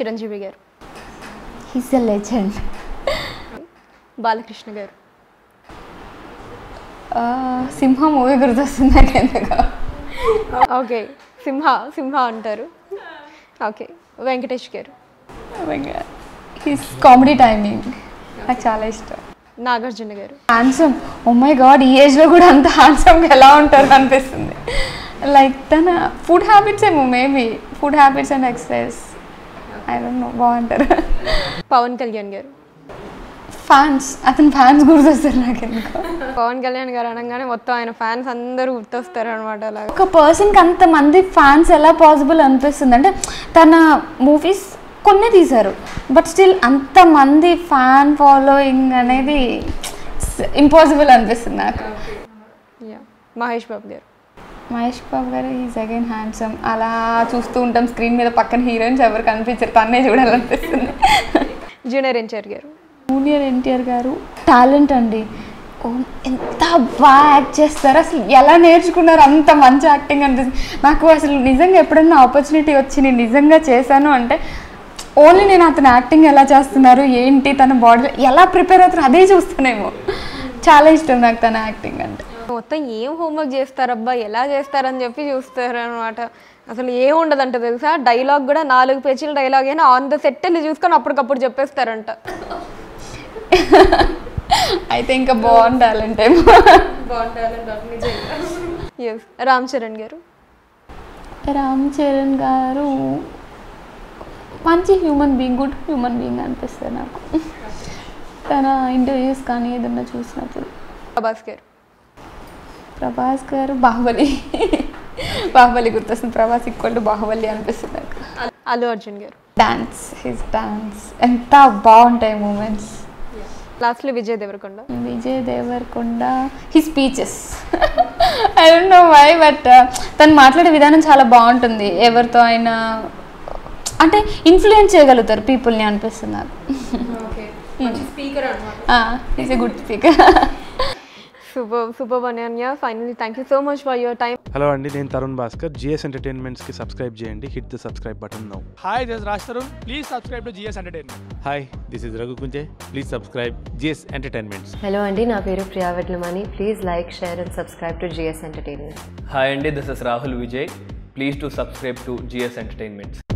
చిరంజీవి గారు he's a legend Balakrishna గారు సింహ movie గుర్తొస్తుంది నాకు ఎందుకో ఓకే సింహ సింహ అంటారు ఓకే వెంకటేష్ గారు హిస్ కామెడీ టైమింగ్ నాకు చాలా ఇష్టం నాగార్జున గారు హ్యాండ్సమ్ ఓ మై గాడ్ ఈ ఏజ్లో కూడా అంత హ్యాండ్సమ్గా ఎలా ఉంటారు అనిపిస్తుంది లైక్ తన ఫుడ్ హ్యాబిట్స్ ఏమో maybe food habits and exercise I don't know బాగుంటారు పవన్ కళ్యాణ్ గారు ఫ్యాన్స్ అతని ఫ్యాన్స్ గుర్తొస్తారు నాకు ఎందుకో పవన్ కళ్యాణ్ గారు అనగానే మొత్తం ఆయన ఫ్యాన్స్ అందరూ గుర్తొస్తారు అనమాట అలా ఒక పర్సన్కి అంతమంది ఫ్యాన్స్ ఎలా పాసిబుల్ అనిపిస్తుంది అంటే తన మూవీస్ కొన్ని తీశారు బట్ స్టిల్ అంతమంది ఫ్యాన్ ఫాలోయింగ్ అనేది ఇంపాసిబుల్ అనిపిస్తుంది నాకు యా మహేష్ బాబు గారు మహేష్ బాబు గారు ఈజ్ అగైన్ హ్యాండ్సమ్ అలా చూస్తూ ఉంటాం స్క్రీన్ మీద పక్కన హీరోయిన్స్ ఎవరు కనిపించారు తన్నే చూడాలనిపిస్తుంది జూనియర్ ఎన్టీఆర్ గారు జూనియర్ ఎన్టీఆర్ గారు టాలెంట్ అండి ఓ, ఎంత బాగా యాక్ట్ చేస్తారు అసలు ఎలా నేర్చుకున్నారు అంత మంచి యాక్టింగ్ అనిపిస్తుంది నాకు అసలు నిజంగా ఎప్పుడైనా ఆపర్చునిటీ వచ్చి నేను నిజంగా చేశాను అంటే ఓన్లీ నేను అతను యాక్టింగ్ ఎలా చేస్తున్నారు ఏంటి తన బాడీ ఎలా ప్రిపేర్ అవుతారు అదే చూస్తానేమో చాలా ఇష్టం నాకు తన యాక్టింగ్ అంటే మొత్తం ఏం హోంవర్క్ చేస్తారబ్బా ఎలా చేస్తారని చెప్పి చూస్తారు అనమాట అసలు ఏం ఉండదంట తెలుసా డైలాగ్ కూడా నాలుగు పేజీల డైలాగ్ అయినా ఆన్ ద సెట్ వెళ్ళి చూసుకొని అప్పటికప్పుడు చెప్పేస్తారంట అయితే ఇంకా బాగుండాలంటే ఎస్ రామ్ చరణ్ గారు రామ్ చరణ్ గారు మంచి human being good human being అనిపిస్తుంది నాకు తన ఇంటర్వ్యూస్ కానీ ఏదన్నా చూసినప్పుడు ప్రభాస్ గారు ప్రభాస్ గారు బాహుబలి బాహుబలి గుర్తొస్తుంది ప్రభాస్ ఈక్వల్ టు బాహుబలి అనిపిస్తుంది నాకు అల్లు అర్జున్ గారు డాన్స్ హిస్ డాన్స్ ఎంత బాగుంటాయి మూమెంట్స్ లాస్ట్లో Vijay Deverakonda Vijay Deverakonda he speeches I don't know why but తను మాట్లాడే విధానం చాలా బాగుంటుంది ఎవరితో అయినా అంటే ఇన్ఫ్లుయెన్స్ చేయగలుగుతారు పీపుల్ని అనిపిస్తుంది నాకు స్పీకర్ అనమాట is a good speaker super super Ananya finally thank you so much for your time hello అండి నేను తరుణ్ భాస్కర్ జిఎస్ ఎంటర్టైన్మెంట్స్కి సబ్స్క్రైబ్ చేయండి hit the subscribe button now Hi, this is Raj Tarun. Please subscribe to GS Entertainment. Hi this is Raghu Kunche please subscribe GS entertainments hello అండి నా పేరు Priya Vetlamani please like share and subscribe to GS entertainment hi అండి this is Rahul Vijay please to subscribe to GS entertainments